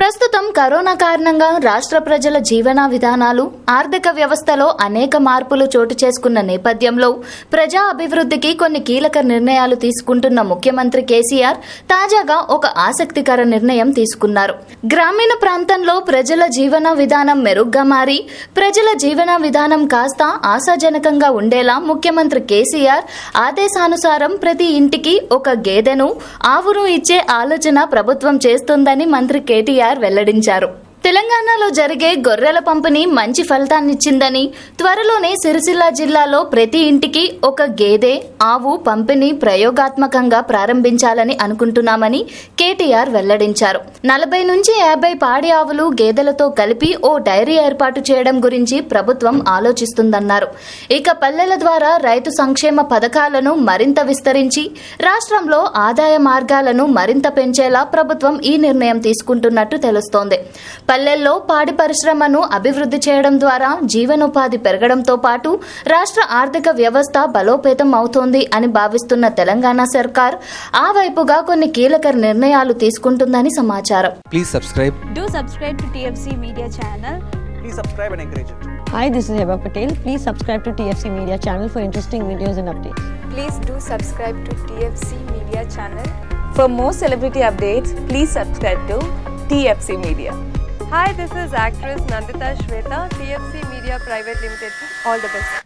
ప్రస్తుతం కరోనా కారణంగా రాష్ట్ర ప్రజల జీవన విధానాలు ఆర్థిక వ్యవస్థలో అనేక మార్పులు చోటు చేసుకున్న నేపథ్యంలో ప్రజా అభివృద్ధికి కొన్ని కీలక నిర్ణయాలు తీసుకుంటున్న ముఖ్యమంత్రి కేసీఆర్ తాజాగా ఒక ఆసక్తికర నిర్ణయం తీసుకున్నారు గ్రామీణ ప్రాంతంలో ప్రజల జీవన విధానం మెరుగ్గా మారి ప్రజల జీవన విధానం కాస్త ఆశాజనకంగా ఉండేలా ముఖ్యమంత్రి కేసీఆర్ ఆదేశానుసారం ప్రతి ఇంటికి ఒక గేదెను ఆవును ఇచ్చే ఆలోచన ప్రభుత్వం చేస్తుందని మంత్రి కేటీఆర్ వెల్లడించారు తెలంగాణలో జరిగే గొర్రెల పంపిణీ మంచి ఫలితాన్నిచ్చిందని త్వరలోనే సిరిసిల్ల జిల్లాలో ప్రతి ఇంటికి ఒక గేదె ఆవు పంపిణీ ప్రయోగాత్మకంగా ప్రారంభించాలని అనుకుంటున్నామని కేటీఆర్ వెల్లడించారు నలభై నుంచి యాభై పాడి ఆవులు గేదెలతో కలిపి ఓ డైరీ ఏర్పాటు చేయడం గురించి ప్రభుత్వం ఆలోచిస్తుందన్నారు ఇక పల్లెల ద్వారా రైతు సంక్షేమ పథకాలను మరింత విస్తరించి రాష్ట్రంలో ఆదాయ మార్గాలను మరింత పెంచేలా ప్రభుత్వం ఈ నిర్ణయం తీసుకుంటున్నట్టు తెలుస్తోంది పల్లెల్లో పాడి పరిశ్రమను అభివృద్ధి చేయడం ద్వారా జీవనోపాధి పెరగడంతో పాటు రాష్ట్ర ఆర్థిక వ్యవస్థ బలోపేతం అవుతోంది అని భావిస్తున్న తెలంగాణ సర్కార్ ఆ వైపుగా కొన్ని కీలక నిర్ణయాలు తీసుకుంటుందని సమాచారం Please subscribe. Do subscribe to TFC Media channel. Please subscribe and encourage it. Hi, this is Heba Patel. Please subscribe to TFC Media channel for interesting videos and updates. Please do subscribe to TFC Media channel. For more celebrity updates, please subscribe to TFC Media. Hi, this is actress Nandita Shweta, TFC Media Private Limited. All the best.